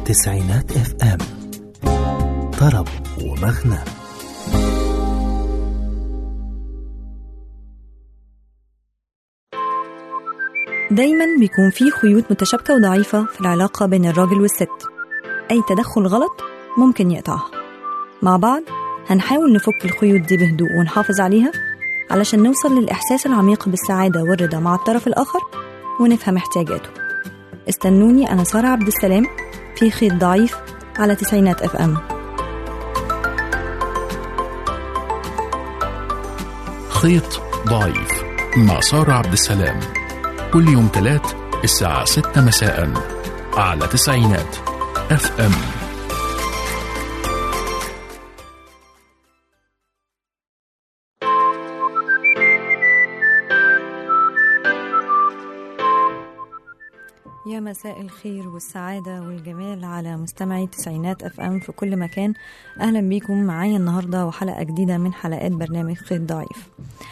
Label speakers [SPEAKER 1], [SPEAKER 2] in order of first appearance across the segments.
[SPEAKER 1] تسعينات اف ام طرب ومغنى
[SPEAKER 2] دايما بيكون في خيوط متشابكة وضعيفة في العلاقة بين الراجل والست أي تدخل غلط ممكن يقطعها مع بعض هنحاول نفك الخيوط دي بهدوء ونحافظ عليها علشان نوصل للإحساس العميق بالسعادة والرضا مع الطرف الآخر ونفهم احتياجاته استنوني أنا سارة عبد السلام في خيط ضعيف على تسعينات اف ام
[SPEAKER 3] خيط ضعيف مع سارة عبد السلام كل يوم تلات الساعة ستة مساء على تسعينات اف ام
[SPEAKER 2] يا مساء الخير والسعادة والجمال على مستمعي تسعينات اف ام في كل مكان اهلا بيكم معايا النهاردة وحلقة جديدة من حلقات برنامج خيط ضعيف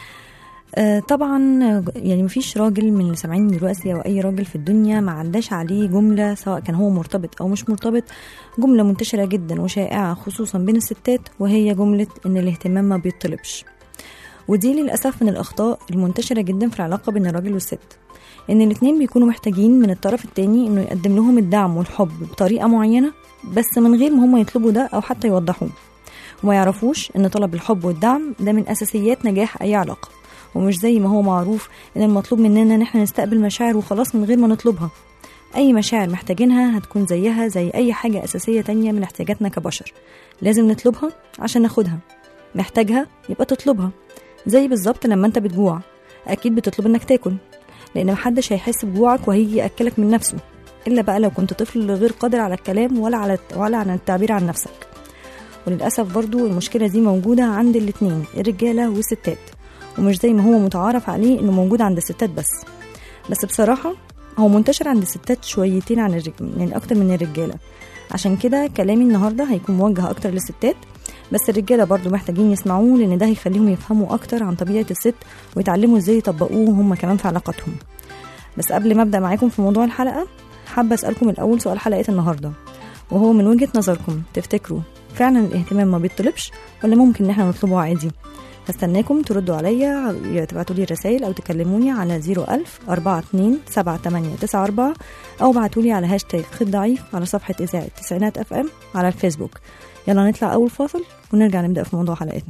[SPEAKER 2] آه، طبعا آه، يعني مفيش راجل من اللي سامعيني دلوقتي او اي راجل في الدنيا ما عداش عليه جمله سواء كان هو مرتبط او مش مرتبط جمله منتشره جدا وشائعه خصوصا بين الستات وهي جمله ان الاهتمام ما بيطلبش ودي للاسف من الاخطاء المنتشره جدا في العلاقه بين الراجل والست ان الاتنين بيكونوا محتاجين من الطرف التاني انه يقدم لهم الدعم والحب بطريقه معينه بس من غير ما هم يطلبوا ده او حتى يوضحوه وما يعرفوش ان طلب الحب والدعم ده من اساسيات نجاح اي علاقه ومش زي ما هو معروف ان المطلوب مننا ان احنا نستقبل مشاعر وخلاص من غير ما نطلبها اي مشاعر محتاجينها هتكون زيها زي اي حاجة اساسية تانية من احتياجاتنا كبشر لازم نطلبها عشان ناخدها محتاجها يبقى تطلبها زي بالظبط لما انت بتجوع اكيد بتطلب انك تاكل لان محدش هيحس بجوعك وهيجي ياكلك من نفسه الا بقى لو كنت طفل غير قادر على الكلام ولا على ولا على التعبير عن نفسك وللاسف برضو المشكله دي موجوده عند الاتنين الرجاله والستات ومش زي ما هو متعارف عليه انه موجود عند الستات بس بس بصراحة هو منتشر عند الستات شويتين عن الرجال يعني اكتر من الرجالة عشان كده كلامي النهاردة هيكون موجه اكتر للستات بس الرجالة برضو محتاجين يسمعوه لان ده هيخليهم يفهموا اكتر عن طبيعة الست ويتعلموا ازاي يطبقوه هم كمان في علاقاتهم بس قبل ما ابدا معاكم في موضوع الحلقة حابة اسألكم الاول سؤال حلقة النهاردة وهو من وجهة نظركم تفتكروا فعلا الاهتمام ما بيطلبش ولا ممكن ان احنا نطلبه عادي هستناكم تردوا عليا يا تبعتوا لي رسائل او تكلموني على 01000 42 7894 او ابعتوا لي على هاشتاج خد ضعيف على صفحه اذاعه تسعينات اف ام على الفيسبوك يلا نطلع اول فاصل ونرجع نبدا في موضوع حلقتنا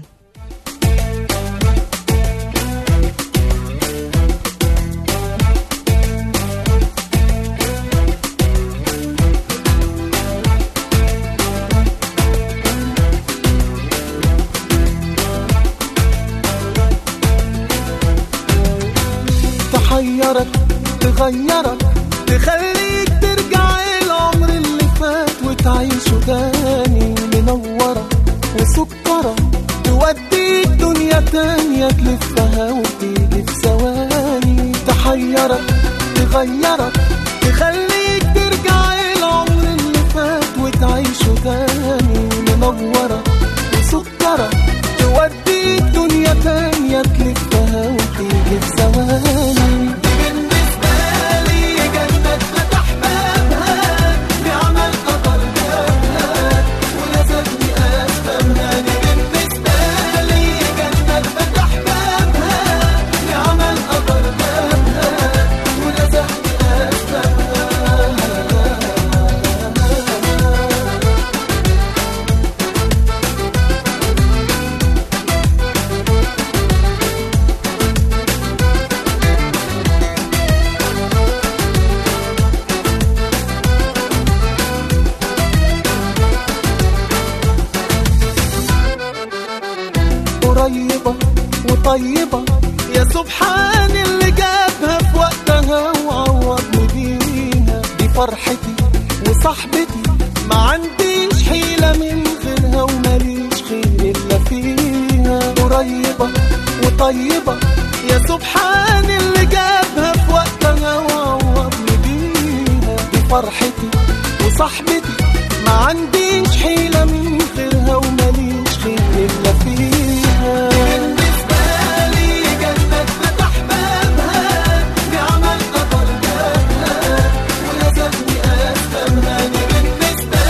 [SPEAKER 4] تحيرك تغيرك تخليك ترجع العمر اللي فات وتعيشه تاني منورة وسكرة توديك دنيا تانية تلفها وتيجي في ثواني تحيرك تغيرك تخليك ترجع العمر اللي فات وتعيشه تاني منورة وسكرة توديك دنيا تانية تلفها وتيجي في ثواني بالنسبة لي جنة فتح بابها بعمل قدر جابها ولازمني أفهمها دي بالنسبة لي جنة فتح بابها بعمل قدر جابها ولازمني أفهمها قريبة وطيبة يا سبحان اللي جابها في وقتها وعوضني بيها دي فرحتي وصاحبتي ما عنديش حيلة من غيرها وماليش خير إلا فيها قريبة وطيبة يا سبحان اللي جابها في وقتها وعوضني بيها دي فرحتي وصاحبتي ما عنديش حيلة من غيرها وماليش خير إلا فيها بالنسبة لي جنة فتح بابها بعمل قدر جابها ولازمني أفهمها دي بالنسبة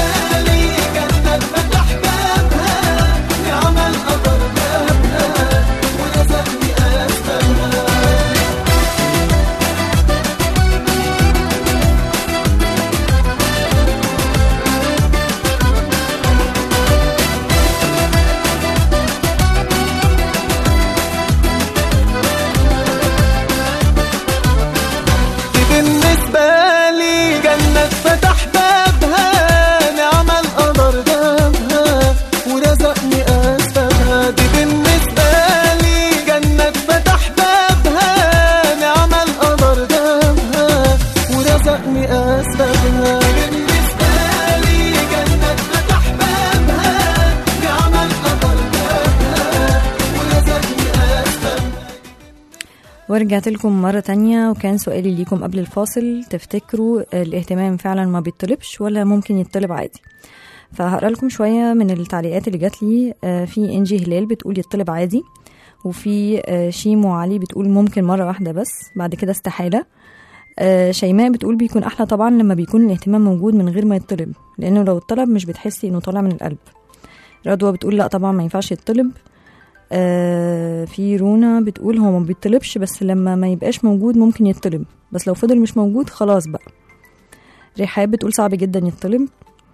[SPEAKER 4] فتح بابها نعم القدر جابها ورزقني أسبابها دي بالنسبة لي جنة فتح بابها نعم القدر جابها ورزقني أسبابها بالنسبة لي جنة فتح بابها نعم القدر جابها ورزقني أسبابها
[SPEAKER 2] ورجعت لكم مرة تانية وكان سؤالي ليكم قبل الفاصل تفتكروا الاهتمام فعلا ما بيطلبش ولا ممكن يطلب عادي فهقرا لكم شوية من التعليقات اللي جات لي آه، في انجي هلال بتقول يطلب عادي وفي آه، شيمو علي بتقول ممكن مرة واحدة بس بعد كده استحالة آه، شيماء بتقول بيكون أحلى طبعا لما بيكون الاهتمام موجود من غير ما يطلب لأنه لو اتطلب مش بتحسي إنه طالع من القلب رضوى بتقول لا طبعا ما ينفعش يطلب آه في رونا بتقول هو ما بيطلبش بس لما ما يبقاش موجود ممكن يطلب بس لو فضل مش موجود خلاص بقى رحاب بتقول صعب جدا يطلب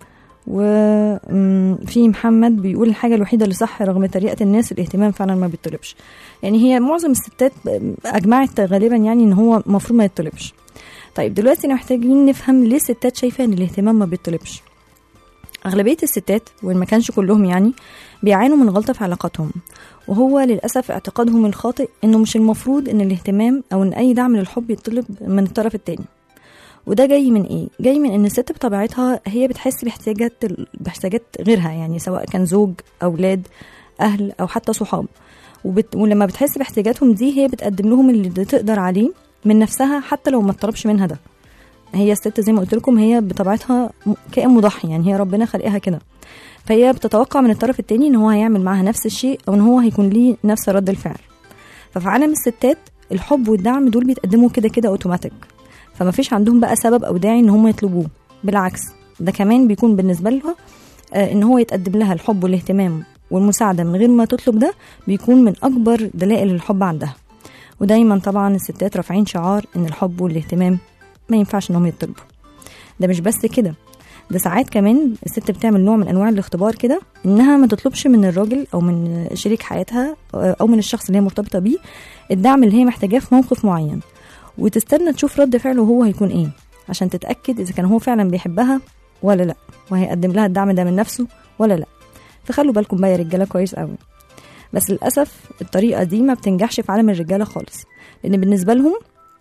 [SPEAKER 2] وفي محمد بيقول الحاجة الوحيدة اللي صح رغم تريقة الناس الاهتمام فعلا ما بيطلبش يعني هي معظم الستات أجمعت غالبا يعني إن هو المفروض ما يطلبش طيب دلوقتي احنا محتاجين نفهم ليه الستات شايفة إن الاهتمام ما بيطلبش أغلبية الستات وإن ما كانش كلهم يعني بيعانوا من غلطة في علاقاتهم وهو للأسف اعتقادهم الخاطئ إنه مش المفروض إن الاهتمام أو إن أي دعم للحب يطلب من الطرف التاني وده جاي من ايه جاي من ان الست بطبيعتها هي بتحس باحتياجات باحتياجات غيرها يعني سواء كان زوج اولاد اهل او حتى صحاب وبت... ولما بتحس باحتياجاتهم دي هي بتقدم لهم اللي تقدر عليه من نفسها حتى لو ما طلبش منها ده هي الست زي ما قلت لكم هي بطبيعتها م- كائن مضحي يعني هي ربنا خلقها كده فهي بتتوقع من الطرف التاني ان هو هيعمل معاها نفس الشيء او ان هو هيكون ليه نفس رد الفعل ففي عالم الستات الحب والدعم دول بيتقدموا كده كده اوتوماتيك فما فيش عندهم بقى سبب او داعي ان هم يطلبوه بالعكس ده كمان بيكون بالنسبه لها آه، ان هو يتقدم لها الحب والاهتمام والمساعده من غير ما تطلب ده بيكون من اكبر دلائل الحب عندها ودايما طبعا الستات رافعين شعار ان الحب والاهتمام ما ينفعش انهم يطلبوا ده مش بس كده ده ساعات كمان الست بتعمل نوع من انواع الاختبار كده انها ما تطلبش من الراجل او من شريك حياتها آه، او من الشخص اللي هي مرتبطه بيه الدعم اللي هي محتاجاه في موقف معين وتستنى تشوف رد فعله هو هيكون ايه عشان تتأكد إذا كان هو فعلا بيحبها ولا لأ وهيقدم لها الدعم ده من نفسه ولا لأ فخلوا بالكم بقى يا رجالة كويس قوي بس للأسف الطريقة دي ما بتنجحش في عالم الرجالة خالص لأن بالنسبة لهم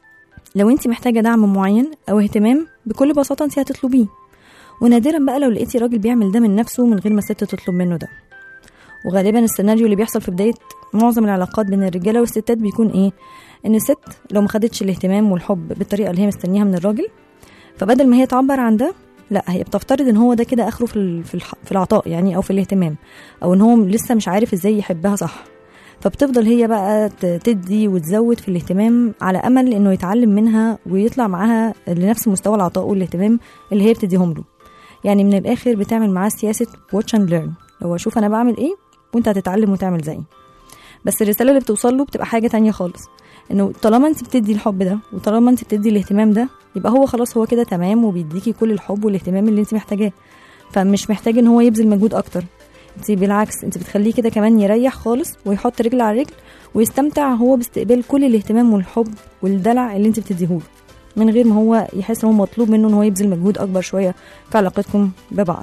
[SPEAKER 2] لو انت محتاجة دعم معين أو اهتمام بكل بساطة انت هتطلبيه ونادرا بقى لو لقيتي راجل بيعمل ده من نفسه من غير ما الست تطلب منه ده وغالبا السيناريو اللي بيحصل في بداية معظم العلاقات بين الرجالة والستات بيكون ايه ان الست لو ما خدتش الاهتمام والحب بالطريقة اللي هي مستنياها من الراجل فبدل ما هي تعبر عن ده لا هي بتفترض ان هو ده كده اخره في ال- في الح- في العطاء يعني او في الاهتمام او ان هو لسه مش عارف ازاي يحبها صح فبتفضل هي بقى ت- تدي وتزود في الاهتمام على امل انه يتعلم منها ويطلع معاها لنفس مستوى العطاء والاهتمام اللي هي بتديهم له يعني من الاخر بتعمل معاه سياسه واتش اند ليرن هو شوف انا بعمل ايه وانت هتتعلم وتعمل زيي بس الرساله اللي بتوصل له بتبقى حاجه تانية خالص انه طالما انت بتدي الحب ده وطالما انت بتدي الاهتمام ده يبقى هو خلاص هو كده تمام وبيديكي كل الحب والاهتمام اللي انت محتاجاه فمش محتاج ان هو يبذل مجهود اكتر انت بالعكس انت بتخليه كده كمان يريح خالص ويحط رجل على رجل ويستمتع هو باستقبال كل الاهتمام والحب والدلع اللي انت بتديهوله من غير ما هو يحس ان هو مطلوب منه ان هو يبذل مجهود اكبر شويه في علاقتكم ببعض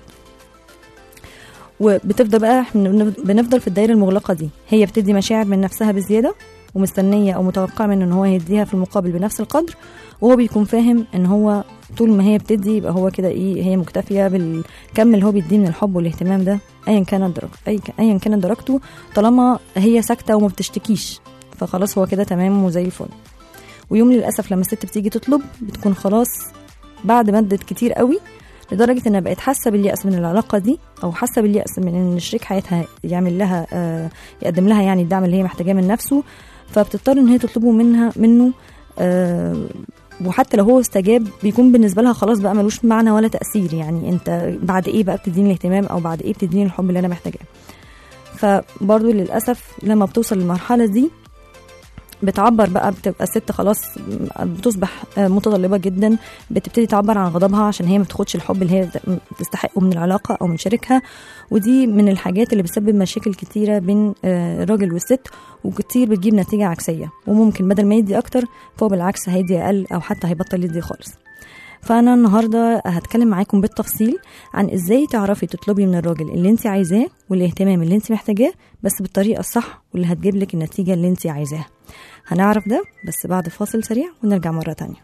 [SPEAKER 2] وبتفضل بقى احنا بنف- بنفضل في الدايره المغلقه دي هي بتدي مشاعر من نفسها بزياده ومستنيه او متوقعه منه ان هو يديها في المقابل بنفس القدر وهو بيكون فاهم ان هو طول ما هي بتدي يبقى هو كده ايه هي مكتفيه بالكم اللي هو بيديه من الحب والاهتمام ده ايا كانت درجته أي ايا كانت درجته طالما هي ساكته وما بتشتكيش فخلاص هو كده تمام وزي الفل ويوم للاسف لما الست بتيجي تطلب بتكون خلاص بعد مدة كتير قوي لدرجة انها بقت حاسة باليأس من العلاقة دي او حاسة باليأس من ان شريك حياتها يعمل لها آه يقدم لها يعني الدعم اللي هي محتاجاه من نفسه فبتضطر ان هي تطلبه منها منه آه وحتى لو هو استجاب بيكون بالنسبه لها خلاص بقى ملوش معنى ولا تاثير يعني انت بعد ايه بقى بتديني الاهتمام او بعد ايه بتديني الحب اللي انا محتاجاه فبرضه للاسف لما بتوصل للمرحله دي بتعبر بقى بتبقى الست خلاص بتصبح متطلبه جدا بتبتدي تعبر عن غضبها عشان هي ما بتاخدش الحب اللي هي تستحقه من العلاقه او من شريكها ودي من الحاجات اللي بتسبب مشاكل كتيره بين آه، الراجل والست وكتير بتجيب نتيجه عكسيه وممكن بدل ما يدي اكتر فهو بالعكس هيدي اقل او حتى هيبطل يدي خالص فانا النهارده هتكلم معاكم بالتفصيل عن ازاي تعرفي تطلبي من الراجل اللي انت عايزاه والاهتمام اللي انت محتاجاه بس بالطريقه الصح واللي هتجيب لك النتيجه اللي انت عايزاها هنعرف ده بس بعد فاصل سريع ونرجع مره تانية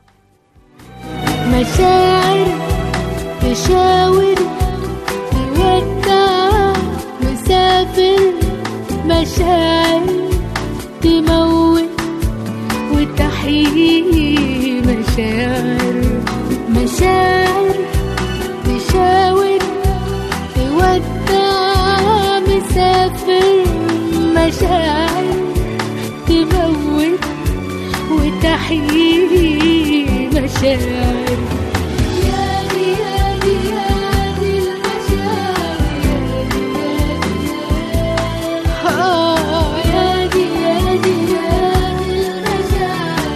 [SPEAKER 5] مشاعر تشاور تودع مسافر مشاعر تموت وتحيي مشاعر مشاعر تشاور تودع مسافر مشاعر تموت وتحيي مشاعر يا دي يا دي يا دي المشاعر آه يا دي يا دي يا دي المشاعر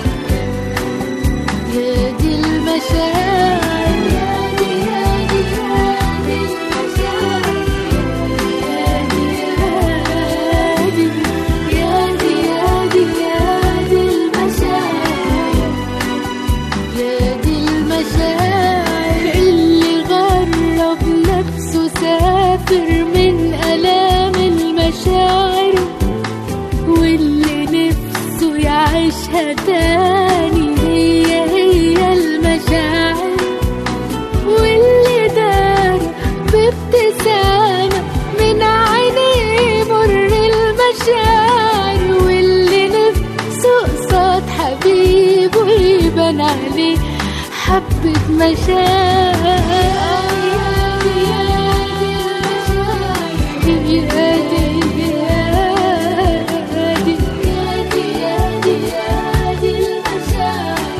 [SPEAKER 5] يا دي المشاعر يا دي يا دي يا دي المشاعر يا دي يا دي يا دي يا دي يا دي المشاعر يا دي المشاعر اللي غرب نفسه سافر من آلام المشاعر واللي نفسه يعيشها تاني هي هي المشاعر واللي دار بابتسامة من عينيه مر المشاعر واللي نفسه قصاد حبيبه يبان عليه حبة مشاعر يا دي يا دي يا دي يا دي يا دي المشاعر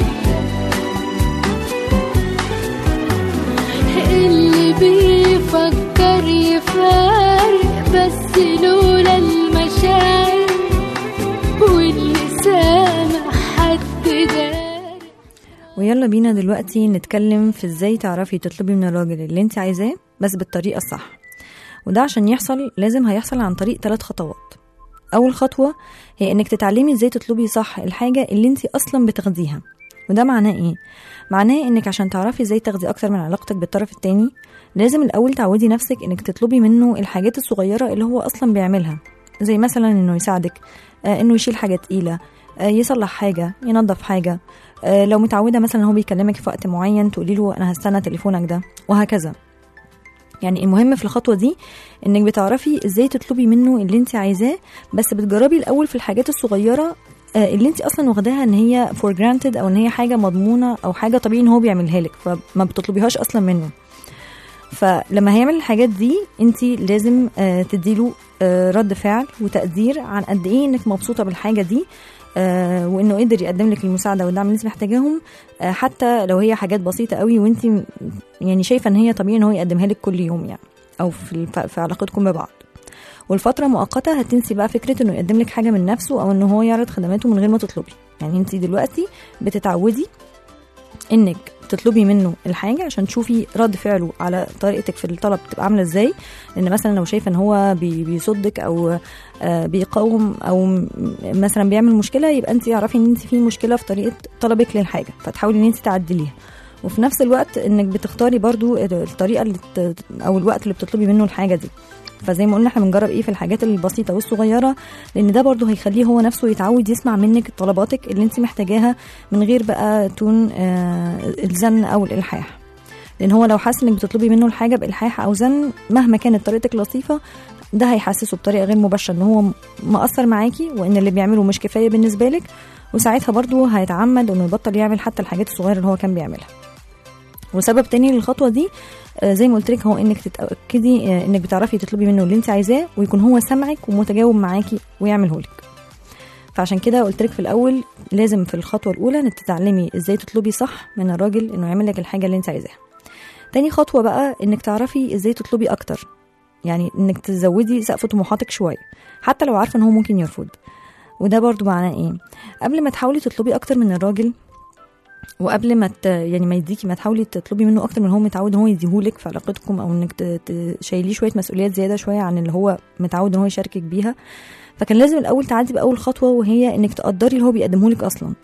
[SPEAKER 5] اللي بيفكر يفارق بس لولا المشاعر واللي سامع حد داري
[SPEAKER 2] ويلا بينا دلوقتي نتكلم في ازاي تعرفي تطلبي من الراجل اللي انت عايزاه بس بالطريقة الصح وده عشان يحصل لازم هيحصل عن طريق ثلاث خطوات أول خطوة هي إنك تتعلمي ازاي تطلبي صح الحاجة اللي انت أصلا بتاخديها وده معناه ايه؟ معناه انك عشان تعرفي ازاي تاخدي اكتر من علاقتك بالطرف التاني لازم الاول تعودي نفسك انك تطلبي منه الحاجات الصغيرة اللي هو اصلا بيعملها زي مثلا انه يساعدك آه انه يشيل حاجة تقيلة آه يصلح حاجة ينظف حاجة آه لو متعودة مثلا هو بيكلمك في وقت معين تقولي له انا هستنى تليفونك ده وهكذا يعني المهم في الخطوة دي انك بتعرفي ازاي تطلبي منه اللي انت عايزاه بس بتجربي الاول في الحاجات الصغيرة آه، اللي انت اصلا واخداها ان هي فور جرانتد او ان هي حاجة مضمونة او حاجة طبيعي ان هو بيعملها لك فما بتطلبيهاش اصلا منه فلما هيعمل الحاجات دي انت لازم آه، تديله آه، رد فعل وتقدير عن قد ايه انك مبسوطه بالحاجه دي آه، وانه قدر يقدم لك المساعده والدعم اللي انت محتاجاهم آه، حتى لو هي حاجات بسيطه قوي وانت م- يعني شايفه ان هي طبيعي ان هو يقدمها لك كل يوم يعني او في الف- في علاقتكم ببعض والفترة مؤقتة هتنسي بقى فكرة انه يقدم لك حاجة من نفسه او انه هو يعرض خدماته من غير ما تطلبي يعني انت دلوقتي بتتعودي انك تطلبي منه الحاجه عشان تشوفي رد فعله على طريقتك في الطلب تبقى عامله ازاي لان مثلا لو شايفه ان هو بي- بيصدك او آه، بيقاوم او م- مثلا بيعمل مشكله يبقى انت اعرفي ان انت في مشكله في طريقه طلبك للحاجه فتحاولي ان انت تعدليها وفي نفس الوقت انك بتختاري برضو الطريقه اللي ت- او الوقت اللي بتطلبي منه الحاجه دي فزي ما قلنا احنا بنجرب ايه في الحاجات البسيطه والصغيره لان ده برضو هيخليه هو نفسه يتعود يسمع منك طلباتك اللي انت محتاجاها من غير بقى تون آه، الزن او الالحاح لان هو لو حاسس انك بتطلبي منه الحاجه بالحاح او زن مهما كانت طريقتك لطيفه ده هيحسسه بطريقه غير مباشره ان هو مقصر معاكي وان اللي بيعمله مش كفايه بالنسبه لك وساعتها برضو هيتعمد انه يبطل يعمل حتى الحاجات الصغيره اللي هو كان بيعملها وسبب تاني للخطوه دي آه، زي ما قلت لك هو انك تتاكدي آه، انك بتعرفي تطلبي منه اللي انت عايزاه ويكون هو سامعك ومتجاوب معاكي ويعمله لك فعشان كده قلت لك في الاول لازم في الخطوه الاولى انك تتعلمي ازاي تطلبي صح من الراجل انه يعمل لك الحاجه اللي انت عايزاها تاني خطوه بقى انك تعرفي ازاي تطلبي اكتر يعني انك تزودي سقف طموحاتك شويه حتى لو عارفه ان هو ممكن يرفض وده برضو معناه ايه قبل ما تحاولي تطلبي اكتر من الراجل وقبل ما ت... يعني ما يديكي ما تحاولي تطلبي منه اكتر من هو متعود ان هو يديهولك في علاقتكم او انك ت... تشيليه شويه مسؤوليات زياده شويه عن اللي هو متعود ان هو يشاركك بيها فكان لازم الاول تعدي باول خطوه وهي انك تقدري اللي هو بيقدمه لك اصلا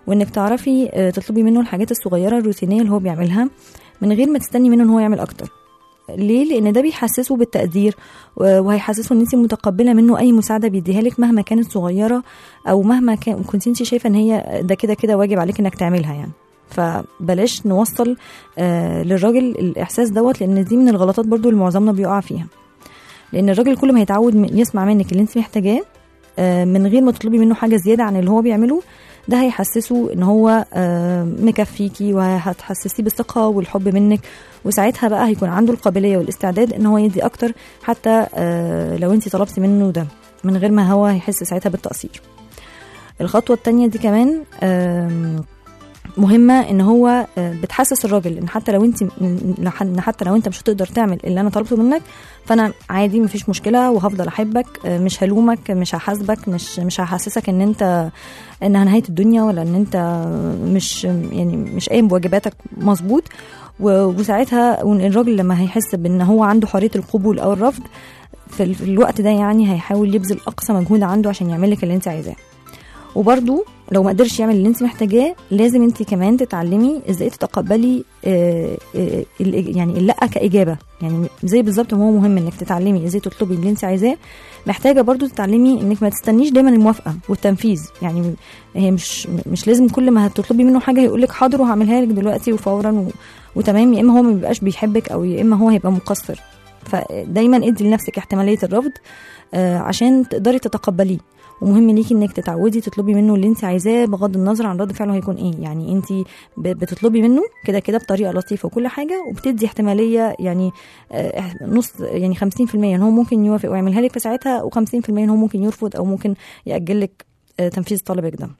[SPEAKER 2] وانك تعرفي آه، تطلبي منه الحاجات الصغيره الروتينيه اللي هو بيعملها من غير ما تستني منه ان هو يعمل اكتر ليه لان ده بيحسسه بالتقدير و- وهيحسسه ان انت متقبله منه اي مساعده بيديها لك مهما كانت صغيره او مهما كان كنت انت شايفه ان هي ده كده كده واجب عليك انك تعملها يعني فبلاش نوصل آه للراجل الاحساس دوت لان دي من الغلطات برضو اللي معظمنا بيقع فيها لان الراجل كل ما يتعود من- يسمع منك اللي انت محتاجاه آه، من غير ما تطلبي منه حاجه زياده عن اللي هو بيعمله ده هيحسسه ان هو آه، مكفيكي وهتحسسيه بالثقه والحب منك وساعتها بقى هيكون عنده القابليه والاستعداد ان هو يدي اكتر حتى آه، لو انت طلبتي منه ده من غير ما هو يحس ساعتها بالتقصير الخطوه التانية دي كمان آم، مهمه ان هو آه، بتحسس الراجل ان حتى لو انت ان حتى لو انت مش هتقدر تعمل اللي انا طلبته منك فانا عادي مفيش مشكله وهفضل احبك آه، مش هلومك مش هحاسبك مش مش هحسسك ان انت انها نهايه الدنيا ولا ان انت مش يعني مش قايم بواجباتك مظبوط و- وساعتها الراجل لما هيحس بان هو عنده حريه القبول او الرفض في ال- في الوقت ده يعني هيحاول يبذل اقصى مجهود عنده عشان يعمل لك اللي انت عايزاه وبرضو لو ما قدرش يعمل اللي انت محتاجاه لازم انت كمان تتعلمي ازاي تتقبلي آه، آه، الإج- يعني اللا كاجابه يعني زي بالظبط ما هو مهم انك تتعلمي ازاي تطلبي اللي انت عايزاه محتاجه برضو تتعلمي انك ما تستنيش دايما الموافقه والتنفيذ يعني هي مش مش لازم كل ما هتطلبي منه حاجه هيقول لك حاضر وهعملها لك دلوقتي وفورا و... وتمام يا اما هو ما بيبقاش بيحبك او يا اما هو هيبقى مقصر فدايما ادي لنفسك احتماليه الرفض آه، عشان تقدري تتقبليه ومهم ليكي انك تتعودي تطلبي منه اللي انت عايزاه بغض النظر عن رد فعله هيكون ايه يعني انت ب- بتطلبي منه كده كده بطريقه لطيفه وكل حاجه وبتدي احتماليه يعني آه، نص يعني 50% ان هو ممكن يوافق ويعملها لك في ساعتها و50% ان هو ممكن يرفض او ممكن ياجل لك آه، تنفيذ طلبك ده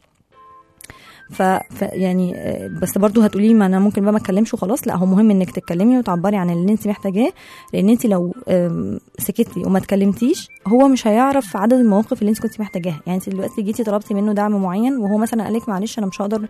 [SPEAKER 2] ف... ف يعني آه، بس برضو هتقولي ما انا ممكن بقى ما اتكلمش وخلاص لا هو مهم انك تتكلمي وتعبري عن اللي انت محتاجاه لان انت لو آم، سكتي وما اتكلمتيش هو مش هيعرف عدد المواقف اللي انت كنت محتاجاها يعني انت دلوقتي جيتي طلبتي منه دعم معين وهو مثلا قال لك معلش انا مش هقدر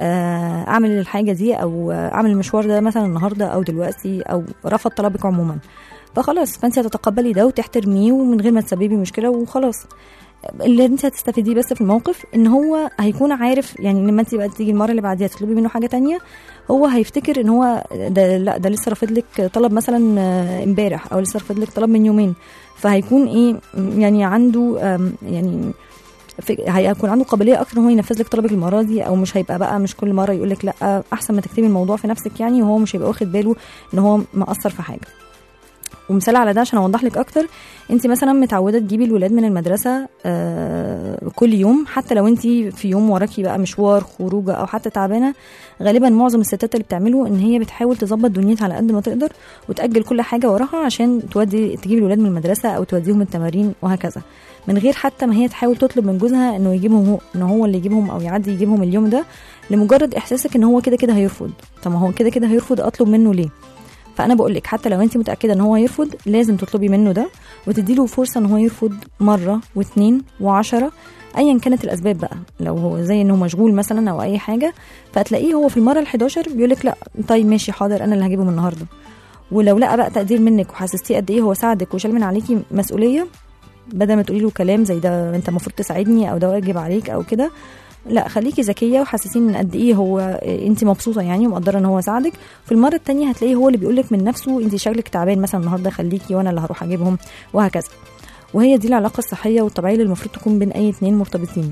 [SPEAKER 2] آه، اعمل الحاجه دي او آه، اعمل المشوار ده مثلا النهارده او دلوقتي او رفض طلبك عموما فخلاص فانت هتتقبلي ده وتحترميه ومن غير ما تسببي مشكله وخلاص اللي انت هتستفيديه بس في الموقف ان هو هيكون عارف يعني لما انت بقى تيجي المره اللي بعديها تطلبي منه حاجه تانية هو هيفتكر ان هو ده لا ده لسه رافض لك طلب مثلا آه، امبارح او لسه رافض لك طلب من يومين فهيكون ايه يعني عنده آم، يعني في- هيكون عنده قابليه اكتر ان هو ينفذ لك طلبك المره دي او مش هيبقى بقى مش كل مره يقول لك لا احسن ما تكتبي الموضوع في نفسك يعني وهو مش هيبقى واخد باله ان هو مقصر في حاجه ومثال على ده عشان اوضح لك اكتر انت مثلا متعوده تجيبي الولاد من المدرسه آه كل يوم حتى لو انت في يوم وراكي بقى مشوار خروجه او حتى تعبانه غالبا معظم الستات اللي بتعمله ان هي بتحاول تظبط دنيتها على قد ما تقدر وتاجل كل حاجه وراها عشان تودي تجيب الولاد من المدرسه او توديهم التمارين وهكذا من غير حتى ما هي تحاول تطلب من جوزها انه يجيبهم هو ان هو اللي يجيبهم او يعدي يجيبهم اليوم ده لمجرد احساسك ان هو كده كده هيرفض طب ما هو كده كده هيرفض اطلب منه ليه فانا بقول لك حتى لو انت متاكده ان هو هيرفض لازم تطلبي منه ده وتدي له فرصه ان هو يرفض مره واثنين وعشرة ايا كانت الاسباب بقى لو هو زي انه مشغول مثلا او اي حاجه فتلاقيه هو في المره ال11 بيقول لك لا طيب ماشي حاضر انا اللي هجيبهم النهارده ولو لقى بقى تقدير منك وحسستيه قد ايه هو ساعدك وشال من عليكي مسؤوليه بدل ما تقولي له كلام زي ده انت المفروض تساعدني او ده واجب عليك او كده لا خليكي ذكيه وحسسين ان قد ايه هو انت مبسوطه يعني ومقدره ان هو ساعدك في المره التانية هتلاقيه هو اللي بيقولك من نفسه انت شكلك تعبان مثلا النهارده خليكي وانا اللي هروح اجيبهم وهكذا وهي دي العلاقه الصحيه والطبيعيه اللي المفروض تكون بين اي اتنين مرتبطين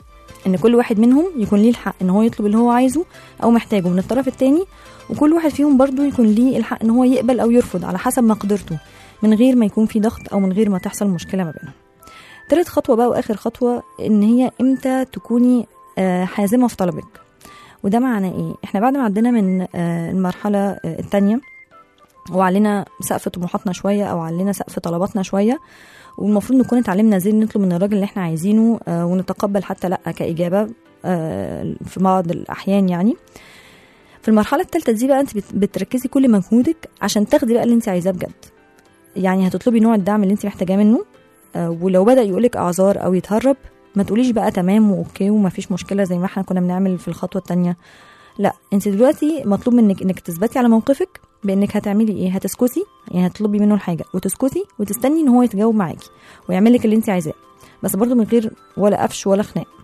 [SPEAKER 2] ان كل واحد منهم يكون ليه الحق ان هو يطلب اللي هو عايزه او محتاجه من الطرف التاني وكل واحد فيهم برضو يكون ليه الحق ان هو يقبل او يرفض على حسب مقدرته من غير ما يكون في ضغط او من غير ما تحصل مشكله ما بينهم تالت خطوه بقى واخر خطوه ان هي امتى تكوني آه، حازمه في طلبك وده معناه ايه احنا بعد ما عدينا من آه، المرحله آه، التانية وعلينا سقف طموحاتنا شويه او علينا سقف طلباتنا شويه والمفروض نكون اتعلمنا ازاي نطلب من الراجل اللي احنا عايزينه آه، ونتقبل حتى لا كاجابه آه، في بعض الاحيان يعني في المرحله الثالثه دي بقى انت بت- بتركزي كل مجهودك عشان تاخدي بقى اللي انت عايزاه بجد يعني هتطلبي نوع الدعم اللي انت محتاجاه منه آه، ولو بدا يقولك اعذار او يتهرب ما تقوليش بقى تمام واوكي وما فيش مشكله زي ما احنا كنا بنعمل في الخطوه التانية لا انت دلوقتي مطلوب منك انك تثبتي على موقفك بانك هتعملي ايه هتسكتي يعني هتطلبي منه الحاجه وتسكتي وتستني ان هو يتجاوب معاكي ويعمل لك اللي انت عايزاه بس برضو من غير ولا قفش ولا خناق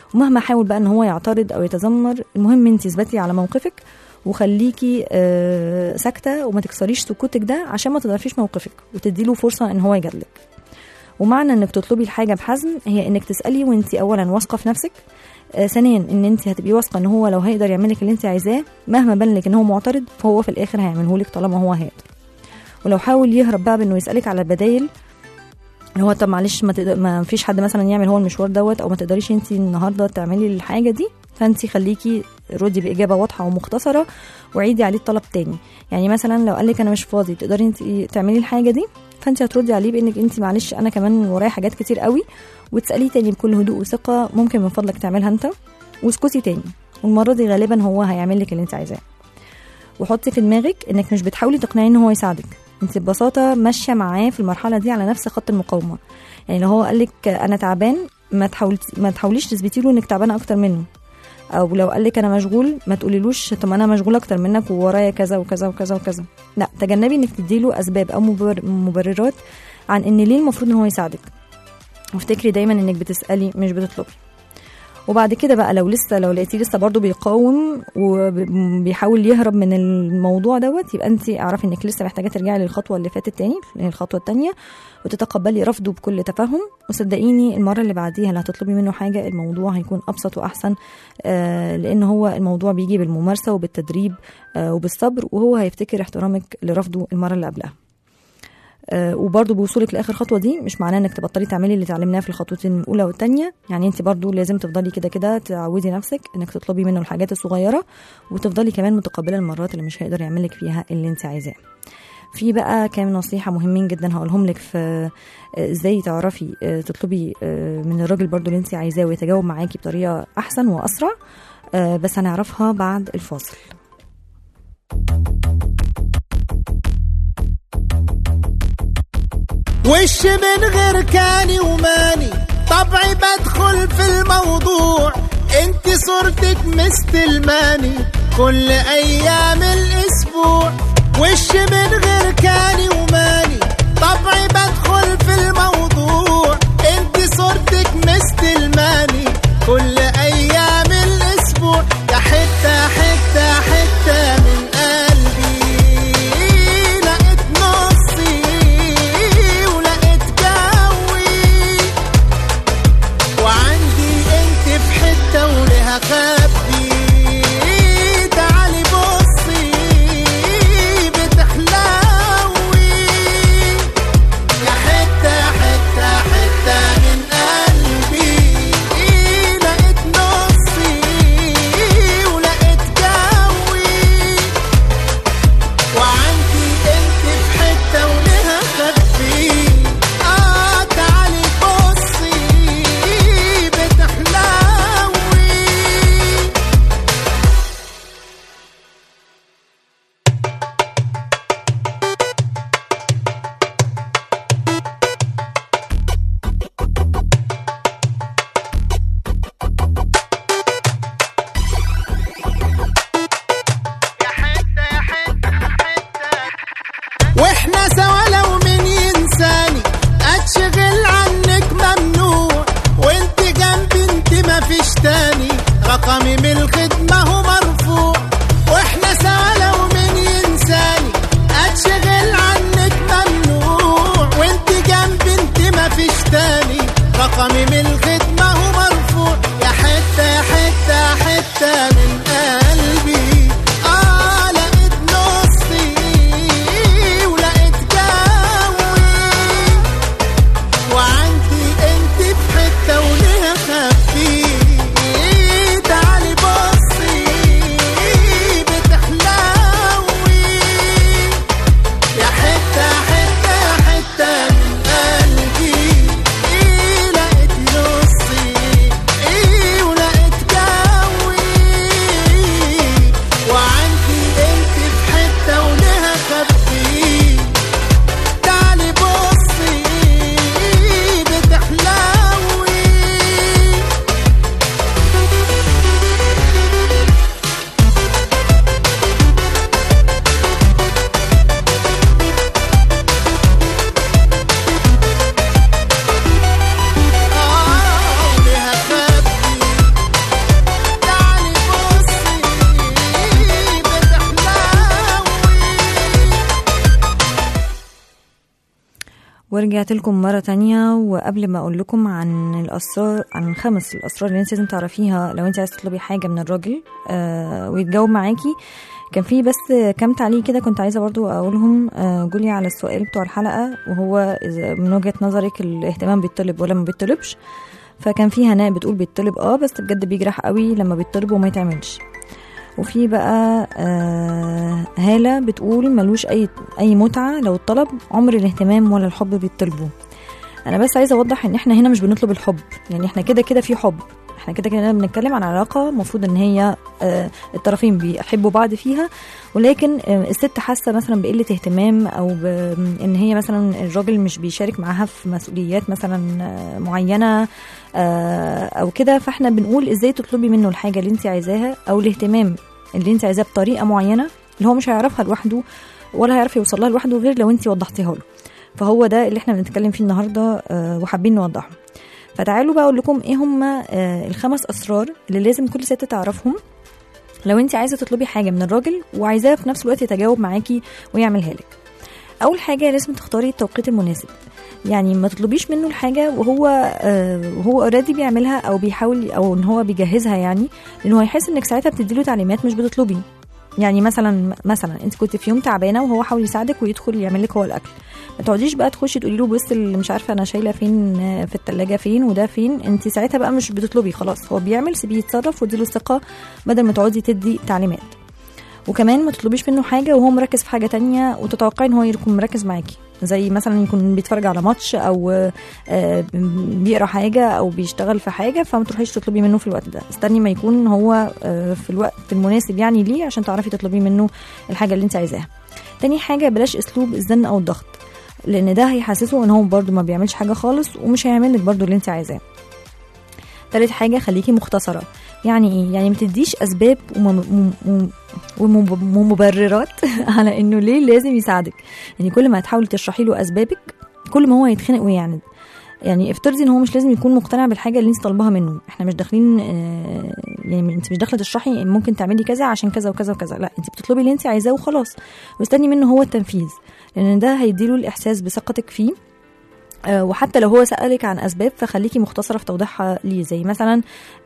[SPEAKER 2] ومهما حاول بقى ان هو يعترض او يتذمر المهم انت اثبتي على موقفك وخليكي آه، ساكته وما تكسريش سكوتك ده عشان ما تضعفيش موقفك وتديله فرصه ان هو يجادلك ومعنى انك تطلبي الحاجه بحزم هي انك تسالي وانت اولا واثقه في نفسك آه، ثانيا ان انت هتبقي واثقه ان هو لو هيقدر يعمل لك اللي انت عايزاه مهما بان لك ان هو معترض فهو في الاخر هيعمله لك طالما هو هيقدر ولو حاول يهرب بقى بانه يسالك على البدايل اللي هو طب معلش ما, تقدر ما فيش حد مثلا يعمل هو المشوار دوت او ما تقدريش انت النهارده تعملي الحاجه دي فانت خليكي ردي باجابه واضحه ومختصره وعيدي عليه الطلب تاني يعني مثلا لو قال لك انا مش فاضي تقدري انت تعملي الحاجه دي فانت هتردي عليه بانك انت معلش انا كمان ورايا حاجات كتير قوي وتساليه تاني بكل هدوء وثقه ممكن من فضلك تعملها انت واسكتي تاني والمره دي غالبا هو هيعمل لك اللي انت عايزاه وحطي في دماغك انك مش بتحاولي تقنعيه ان هو يساعدك انت ببساطه ماشيه معاه في المرحله دي على نفس خط المقاومه يعني لو هو قالك انا تعبان ما تحاولي ما تحاوليش تثبتي له انك تعبانه اكتر منه او لو قالك انا مشغول ما تقوليلوش طب انا مشغول اكتر منك وورايا كذا وكذا وكذا وكذا لا تجنبي انك تديله اسباب او مبرر مبررات عن ان ليه المفروض ان هو يساعدك وافتكري دايما انك بتسالي مش بتطلبي وبعد كده بقى لو لسه لو لقيتيه لسه برضه بيقاوم وبيحاول يهرب من الموضوع دوت يبقى انت اعرفي انك لسه محتاجه ترجعي للخطوه اللي فاتت تاني الخطوه التانيه وتتقبلي رفضه بكل تفهم وصدقيني المره اللي بعديها اللي هتطلبي منه حاجه الموضوع هيكون ابسط واحسن آه لان هو الموضوع بيجي بالممارسه وبالتدريب آه وبالصبر وهو هيفتكر احترامك لرفضه المره اللي قبلها آه، وبرضه بوصولك لاخر خطوه دي مش معناه انك تبطلي تعملي اللي اتعلمناه في الخطوتين الاولى والثانيه يعني انت برضه لازم تفضلي كده كده تعودي نفسك انك تطلبي منه الحاجات الصغيره وتفضلي كمان متقبله المرات اللي مش هيقدر يعملك فيها اللي انت عايزاه في بقى كام نصيحة مهمين جدا هقولهم لك في آه، ازاي تعرفي آه، تطلبي آه، من الراجل برضو اللي انت عايزاه ويتجاوب معاكي بطريقة احسن واسرع آه، بس هنعرفها بعد الفاصل
[SPEAKER 4] وش من غير كاني وماني طبعي بدخل في الموضوع انت صورتك مستلماني كل ايام الاسبوع وش من غير كاني وماني طبعي بدخل في الموضوع انت صورتك مستلماني كل ايام الاسبوع يا حته حته حته من قلبي لقيت نصي ولقيت جوي وعندي انت في حته ولها خبي تعالي بصي بتحلوي
[SPEAKER 2] ورجعت لكم مرة تانية وقبل ما أقول لكم عن الأسرار عن خمس الأسرار اللي أنت لازم تعرفيها لو أنت عايزة تطلبي حاجة من الراجل آه ويتجاوب معاكي كان في بس كام تعليق كده كنت عايزة برضو أقولهم آه قولي على السؤال بتوع الحلقة وهو إذا من وجهة نظرك الاهتمام بيطلب ولا ما بيطلبش فكان في هناء بتقول بيطلب اه بس بجد بيجرح قوي لما بيطلب وما يتعملش وفي بقى آه هالة بتقول ملوش أي أي متعة لو الطلب عمر الاهتمام ولا الحب بيطلبوا أنا بس عايزة أوضح إن إحنا هنا مش بنطلب الحب يعني إحنا كده كده في حب إحنا كده كده بنتكلم عن علاقة المفروض إن هي آه الطرفين بيحبوا بعض فيها ولكن آه الست حاسة مثلا بقلة اهتمام أو بإن هي مثلا الراجل مش بيشارك معاها في مسؤوليات مثلا آه معينة آه أو كده فإحنا بنقول إزاي تطلبي منه الحاجة اللي أنت عايزاها أو الاهتمام اللي انت عايزاه بطريقه معينه اللي هو مش هيعرفها لوحده ولا هيعرف يوصل لها لوحده غير لو انت وضحتيها له فهو ده اللي احنا بنتكلم فيه النهارده آه وحابين نوضحه فتعالوا بقى اقول لكم ايه هم آه الخمس اسرار اللي لازم كل ست تعرفهم لو انت عايزه تطلبي حاجه من الراجل وعايزاه في نفس الوقت يتجاوب معاكي ويعملها لك اول حاجه لازم تختاري التوقيت المناسب يعني ما تطلبيش منه الحاجه وهو آه وهو اوريدي بيعملها او بيحاول او ان هو بيجهزها يعني لان هو يحس انك ساعتها بتديله تعليمات مش بتطلبي يعني مثلا مثلا انت كنت في يوم تعبانه وهو حاول يساعدك ويدخل يعمل لك هو الاكل ما تقعديش بقى تخشي تقولي له بص اللي مش عارفه انا شايله فين في التلاجة فين وده فين انت ساعتها بقى مش بتطلبي خلاص هو بيعمل سيبيه يتصرف واديله الثقه بدل ما تقعدي تدي تعليمات وكمان ما تطلبيش منه حاجه وهو مركز في حاجه تانية وتتوقعي ان هو يكون مركز معاكي زي مثلا يكون بيتفرج على ماتش او بيقرا حاجه او بيشتغل في حاجه فما تروحيش تطلبي منه في الوقت ده استني ما يكون هو في الوقت المناسب يعني ليه عشان تعرفي تطلبي منه الحاجه اللي انت عايزاها تاني حاجه بلاش اسلوب الزن او الضغط لان ده هيحسسه ان هو برده ما بيعملش حاجه خالص ومش هيعمل لك برده اللي انت عايزاه تالت حاجه خليكي مختصره يعني ايه يعني ما تديش اسباب ومبررات على انه ليه لازم يساعدك يعني كل ما هتحاولي تشرحي له اسبابك كل ما هو هيتخنق ويعند يعني افترضي ان هو مش لازم يكون مقتنع بالحاجه اللي انت طالباها منه احنا مش داخلين آه يعني انت مش داخله تشرحي ممكن تعملي كذا عشان كذا وكذا وكذا لا انت بتطلبي اللي انت عايزاه وخلاص واستني منه هو التنفيذ لان ده هيديله الاحساس بثقتك فيه أه وحتى لو هو سألك عن أسباب فخليكي مختصرة في توضيحها ليه زي مثلا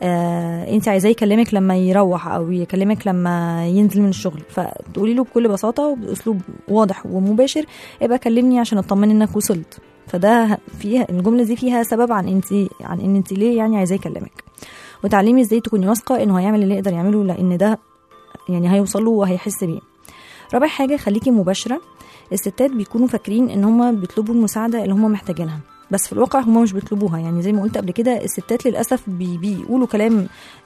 [SPEAKER 2] أه أنت عايزاه يكلمك لما يروح أو يكلمك لما ينزل من الشغل فتقولي له بكل بساطة وبأسلوب واضح ومباشر ابقى كلمني عشان اطمن انك وصلت فده فيها الجملة دي فيها سبب عن انت عن ان انت ليه يعني عايزاه يكلمك وتعلمي ازاي تكوني واثقة انه هيعمل اللي يقدر يعمله لان ده يعني هيوصل له وهيحس بيه رابع حاجة خليكي مباشرة الستات بيكونوا فاكرين ان هم بيطلبوا المساعده اللي هم محتاجينها بس في الواقع هم مش بيطلبوها يعني زي ما قلت قبل كده الستات للاسف بي بيقولوا كلام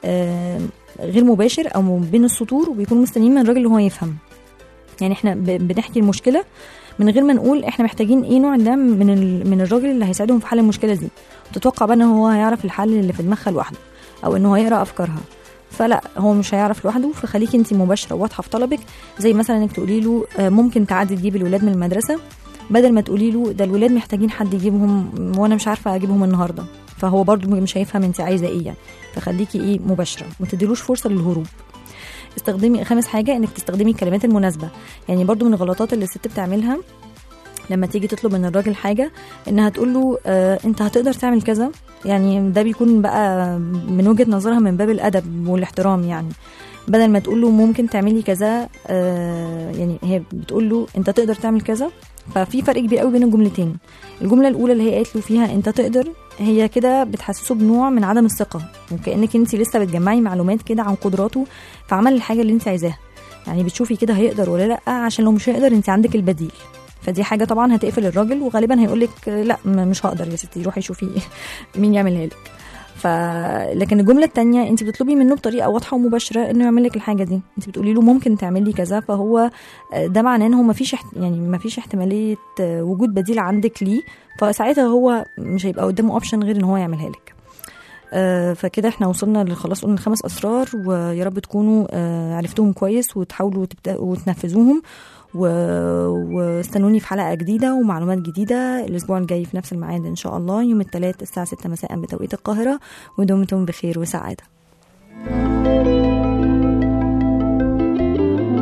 [SPEAKER 2] آه غير مباشر او بين السطور وبيكونوا مستنيين من الراجل ان هو يفهم يعني احنا بنحكي المشكله من غير ما نقول احنا محتاجين ايه نوع ده من من الراجل اللي هيساعدهم في حل المشكله دي وتتوقع بقى ان هو هيعرف الحل اللي في دماغها لوحده او انه هيقرا افكارها فلا هو مش هيعرف لوحده فخليكي انت مباشره وواضحه في طلبك زي مثلا انك تقولي له ممكن تعدي تجيبي الولاد من المدرسه بدل ما تقولي له ده الولاد محتاجين حد يجيبهم وانا مش عارفه اجيبهم النهارده فهو برضو مش هيفهم انت عايزه ايه يعني فخليكي ايه مباشره ما تديلوش فرصه للهروب استخدمي خامس حاجه انك تستخدمي الكلمات المناسبه يعني برضو من الغلطات اللي الست بتعملها لما تيجي تطلب من الراجل حاجه انها تقول له آه انت هتقدر تعمل كذا يعني ده بيكون بقى من وجهه نظرها من باب الادب والاحترام يعني بدل ما تقول له ممكن تعملي كذا آه يعني هي بتقول له انت تقدر تعمل كذا ففي فرق كبير قوي بين الجملتين الجمله الاولى اللي هي قالت له فيها انت تقدر هي كده بتحسسه بنوع من عدم الثقه وكانك انت لسه بتجمعي معلومات كده عن قدراته في عمل الحاجه اللي انت عايزاها يعني بتشوفي كده هيقدر ولا لا عشان لو مش هيقدر انت عندك البديل فدي حاجه طبعا هتقفل الراجل وغالبا هيقول لك لا مش هقدر يا ستي روحي شوفي مين يعملها لك ف لكن الجمله الثانيه انت بتطلبي منه بطريقه واضحه ومباشره انه يعمل لك الحاجه دي انت بتقولي له ممكن تعملي كذا فهو ده معناه ان هو ما فيش احت... يعني ما فيش احتماليه وجود بديل عندك ليه فساعتها هو مش هيبقى قدامه اوبشن غير ان هو يعملها لك آه فكده احنا وصلنا خلاص قلنا الخمس اسرار ويا رب تكونوا آه عرفتوهم كويس وتحاولوا تبداوا وتنفذوهم و... واستنوني في حلقه جديده ومعلومات جديده الاسبوع الجاي في نفس الميعاد ان شاء الله يوم الثلاث الساعه 6 مساء بتوقيت القاهره ودمتم بخير وسعاده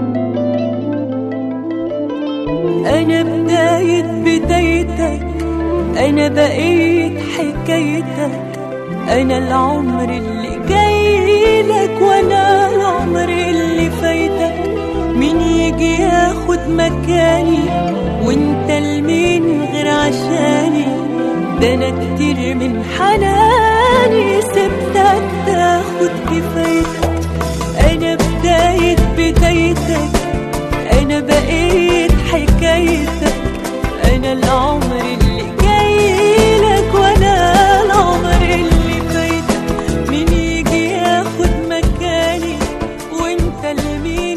[SPEAKER 6] أنا بداية بدايتك أنا بقيت حكايتك أنا العمر اللي جايلك وأنا العمر اللي فايتك مين يجي ياخد مكاني وانت لمين غير عشاني ده انا كتير من حناني سبتك تاخد كفايتك انا بداية بدايتك انا بقيت حكايتك انا العمر اللي جايلك وانا العمر اللي فايتك مين يجي ياخد مكاني وانت لمين